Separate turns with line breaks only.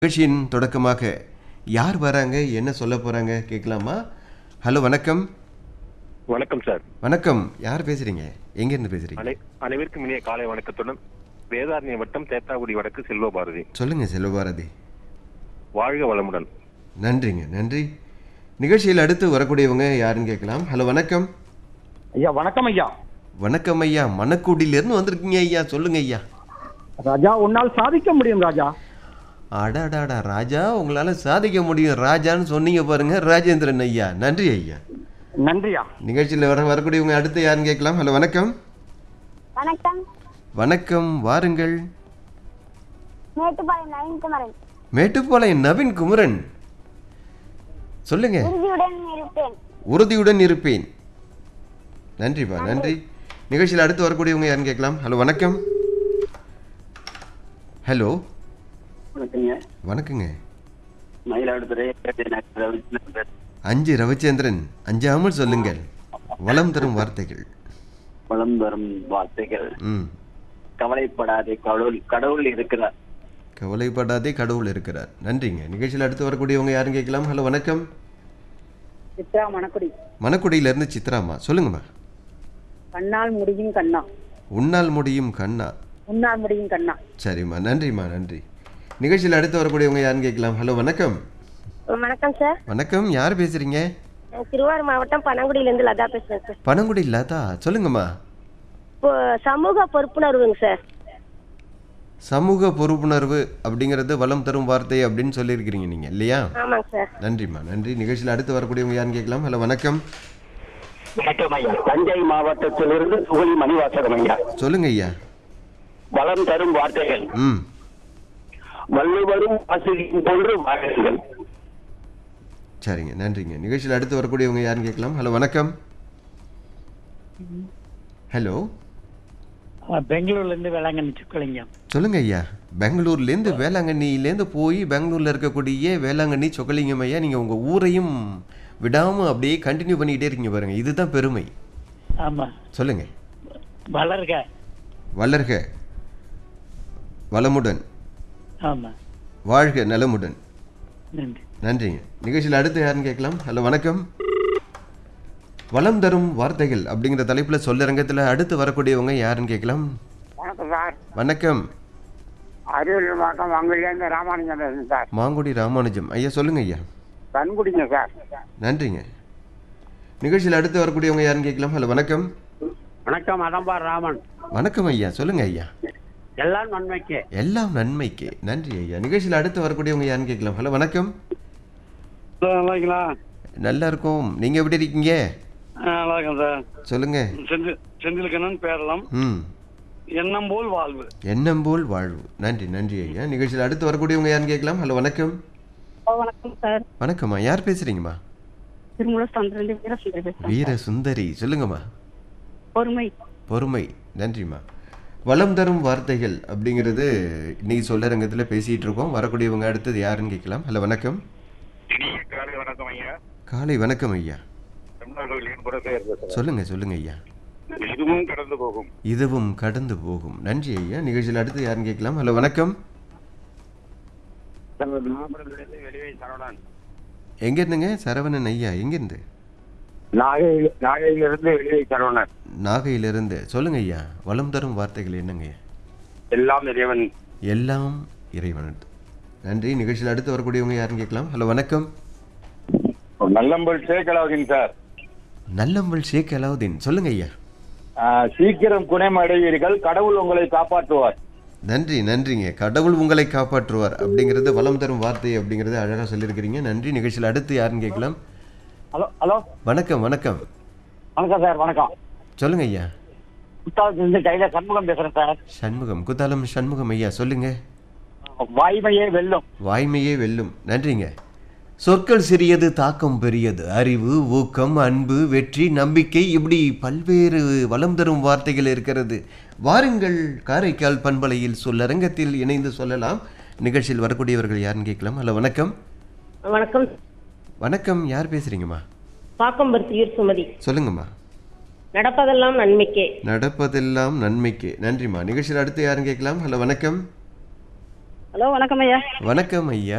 நிகழ்ச்சியின் தொடக்கமாக யார் வராங்க என்ன சொல்ல போறாங்க கேட்கலாமா ஹலோ வணக்கம்
வணக்கம் சார்
வணக்கம் யார் பேசுறீங்க எங்க இருந்து பேசுறீங்க
அனை அனைவருக்கும் இனிய காலை வணக்கத்துடன் வேதாரண்ய வட்டம் தேத்தாக்குடி வடக்கு செல்வபாரதி
சொல்லுங்க செல்வபாரதி
வாழ்க வளமுடன்
நன்றிங்க நன்றி நிகழ்ச்சியில் அடுத்து வரக்கூடியவங்க யாருன்னு கேட்கலாம் ஹலோ வணக்கம்
ஐயா வணக்கம் ஐயா
வணக்கம் ஐயா மணக்குடியிலிருந்து வந்திருக்கீங்க ஐயா சொல்லுங்க ஐயா
ராஜா உன்னால் சாதிக்க முடியும் ராஜா
அடாடாடா ராஜா உங்களால சாதிக்க முடியும் ராஜான்னு சொன்னீங்க பாருங்க ராஜேந்திரன் ஐயா நன்றி ஐயா
நன்றியா
நிகழ்ச்சியில் வர வரக்கூடியவங்க அடுத்து யாருன்னு கேட்கலாம் ஹலோ வணக்கம்
வணக்கம்
வணக்கம் வாருங்கள்
மேட்டுப்பாளையம் நவீன் குமரன்
மேட்டுப்பாளையம் நவீன் குமரன் சொல்லுங்க
உறுதியுடன் இருப்பேன்
உறுதியுடன் இருப்பேன் நன்றிப்பா நன்றி நிகழ்ச்சியில் அடுத்து வரக்கூடியவங்க யாருன்னு கேட்கலாம் ஹலோ வணக்கம் ஹலோ
வணக்கங்க
வணக்கங்க
மயிலாடுதுறை
அஞ்சு ரவிச்சந்திரன் அஞ்சாமல் சொல்லுங்கள் வளம் தரும் வார்த்தைகள்
வளம் வரும் வார்த்தைகள்
ம்
கவலைப்படாதே கடவுள் கடவுள் இருக்கிறார்
கவலைப்படாதே கடவுள் இருக்கிறார் நன்றிங்க நிகழ்ச்சியில் அடுத்து வரக்கூடியவங்க யாருன்னு கேட்கலாம் ஹலோ வணக்கம்
சித்ரா மணக்குடி
மணக்குடியிலேருந்து சித்ராமா சொல்லுங்கம்மா
கண்ணால் முடியும் கண்ணா
உன்னால் முடியும் கண்ணா
உன்னால் முடியும் கண்ணா
சரிம்மா நன்றிம்மா நன்றி நிகழ்ச்சியில் அடுத்து வரக்கூடியவங்க யாருன்னு கேட்கலாம் ஹலோ வணக்கம்
வணக்கம் சார்
வணக்கம் யார் பேசுறீங்க
நான் திருவாரூர் மாவட்டம் பனங்குடியிலேருந்து லதா பேசுறேன் சார்
பனங்குடி லதா சொல்லுங்கம்மா
இப்போ சமூக பொறுப்புணர்வுங்க சார்
சமூக பொறுப்புணர்வு அப்படிங்கிறது வளம் தரும் வார்த்தை அப்படின்னு சொல்லியிருக்கிறீங்க நீங்க இல்லையா
ஆமாங்க சார்
நன்றிம்மா நன்றி நிகழ்ச்சியில் அடுத்து வரக்கூடியவங்க யாருன்னு கேட்கலாம் ஹலோ வணக்கம்
வணக்கம் ஐயா தஞ்சை மாவட்டத்திலிருந்து சுகலி மணிவாசகம் ஐயா
சொல்லுங்க ஐயா
வளம் தரும் வார்த்தைகள்
ம்
வள்ளுவரும் ஆசிரியும் போன்று வாழுங்கள்
சரிங்க நன்றிங்க நிகழ்ச்சியில் அடுத்து வரக்கூடியவங்க யாருன்னு கேட்கலாம் ஹலோ வணக்கம் ஹலோ
பெங்களூர்ல இருந்து வேளாங்கண்ணி சுக்கலிங்கம்
சொல்லுங்க ஐயா பெங்களூர்லேருந்து வேளாங்கண்ணியிலேருந்து போய் பெங்களூர்ல இருக்கக்கூடிய வேளாங்கண்ணி சொக்கலிங்கம் ஐயா நீங்கள் உங்கள் ஊரையும் விடாமல் அப்படியே கண்டினியூ பண்ணிக்கிட்டே இருக்கீங்க பாருங்க இதுதான் பெருமை
ஆமா
சொல்லுங்க
வளர்க
வளர்க வளமுடன்
ஆமா
வாழ்க நலமுடன்
நன்றி
நன்றிங்க நிகழ்ச்சியில் அடுத்து யாருன்னு கேட்கலாம் ஹலோ வணக்கம் வளம் தரும் வார்த்தைகள் அப்படிங்கிற தலைப்பில் சொல்லரங்கத்தில் அடுத்து வரக்கூடியவங்க யாருன்னு கேட்கலாம்
வணக்கம் சார்
வணக்கம்
அரியலூர் மாவட்டம் அங்கிலேருந்து ராமானுஜம் பேசுறேன் சார்
மாங்குடி ராமானுஜம் ஐயா சொல்லுங்க ஐயா
கண்குடிங்க சார்
நன்றிங்க நிகழ்ச்சியில் அடுத்து வரக்கூடியவங்க யாருன்னு கேட்கலாம் ஹலோ வணக்கம்
வணக்கம் அதம்பார் ராமன்
வணக்கம் ஐயா சொல்லுங்க ஐயா
எல்லாம் நன்மைக்கு
எல்லாம் நன்மைக்கு நன்றி ஐயா நிகழ்ச்சியில் அடுத்து வரக்கூடியவங்க யாருன்னு கேட்கலாம் ஹலோ வணக்கம்
நல்லாங்களா
நல்லா இருக்கும் நீங்க எப்படி இருக்கீங்க
நல்லா இருக்கேன் சார்
சொல்லுங்க
செந்தில் செந்தில்கண்ணன் பேரலாம்
ம்
எண்ணம் போல் வாழ்வு
எண்ணம் போல் வாழ்வு நன்றி நன்றி ஐயா நிகழ்ச்சியில் அடுத்து வரக்கூடியவங்க யாருன்னு கேட்கலாம் ஹலோ வணக்கம்
வணக்கம் சார்
வணக்கம்மா யார் பேசுறீங்கம்மா
திருமூல சந்திரன் வீரசுந்தரி பேசுறேன்
வீர சுந்தரி சொல்லுங்கம்மா
பொறுமை
பொறுமை நன்றிம்மா வளம் தரும் வார்த்தைகள் அப்படிங்கிறது இன்னைக்கு சொல்லரங்கத்தில் பேசிட்டு இருக்கோம் வரக்கூடியவங்க அடுத்தது யாருன்னு கேட்கலாம் ஹலோ வணக்கம்
இனிய காலை வணக்கம் ஐயா
காலை வணக்கம் ஐயா
தமிழர்களின் புறப்பெயர் பேசுறேன்
சொல்லுங்க சொல்லுங்க ஐயா
இதுவும் கடந்து போகும்
இதுவும் கடந்து போகும் நன்றி ஐயா நிகழ்ச்சியில் அடுத்து யாருன்னு கேட்கலாம் ஹலோ வணக்கம்
மாவட்டத்திலிருந்து வெளியே சரவணன்
எங்க இருந்துங்க சரவணன் ஐயா எங்கேருந்து
நாகை நாகையிலிருந்து வெளியே சரவணன்
நாகையிலிருந்து சொல்லுங்க ஐயா வளம் தரும் வார்த்தைகள் என்னங்க ஐயா
எல்லாம் இறைவன்
எல்லாம் இறைவனது நன்றி நிகழ்ச்சியில் அடுத்து வரக்கூடியவங்க யாருன்னு கேட்கலாம் ஹலோ வணக்கம்
நல்லம்பல் சேகலாவுதீன் சார்
நல்லம்பல் ஷேக் அலாவுதீன் சொல்லுங்க ஐயா
சீக்கிரம் குணமடைவீர்கள் கடவுள் உங்களை காப்பாற்றுவார்
நன்றி நன்றிங்க கடவுள் உங்களை காப்பாற்றுவார் அப்படிங்கிறது வளம் தரும் வார்த்தை அப்படிங்கிறது அழகாக சொல்லியிருக்கிறீங்க நன்றி நிகழ்ச்சியில் அடுத்து யாருன்னு கேட்கலாம்
ஹலோ ஹலோ
வணக்கம் வணக்கம்
வணக்கம் சார் வணக்கம்
சொல்லுங்க ஐயா
புத்தாலத்திலிருந்து கையில சண்முகம் பேசுறேன் சார்
சண்முகம் குத்தாலம் சண்முகம் ஐயா சொல்லுங்க
வாய்மையே வெல்லும்
வாய்மையே வெல்லும் நன்றிங்க சொற்கள் சிறியது தாக்கம் பெரியது அறிவு ஊக்கம் அன்பு வெற்றி நம்பிக்கை இப்படி பல்வேறு வளம் தரும் வார்த்தைகள் இருக்கிறது வாருங்கள் காரைக்கால் பண்பலையில் சொல்லரங்கத்தில் இணைந்து சொல்லலாம் நிகழ்ச்சியில் வரக்கூடியவர்கள் யாருன்னு கேட்கலாம் ஹலோ வணக்கம்
வணக்கம்
வணக்கம் யார் பேசுறீங்கம்மா
பாக்கம்பருத்தியூர் சுமதி
சொல்லுங்கம்மா
நடப்பதெல்லாம் நன்மைக்கே
நடப்பதெல்லாம் நன்மைக்கு நன்றிம்மா நிகழ்ச்சியில் அடுத்து யாருன்னு கேட்கலாம் ஹலோ வணக்கம்
ஹலோ வணக்கம் ஐயா
வணக்கம் ஐயா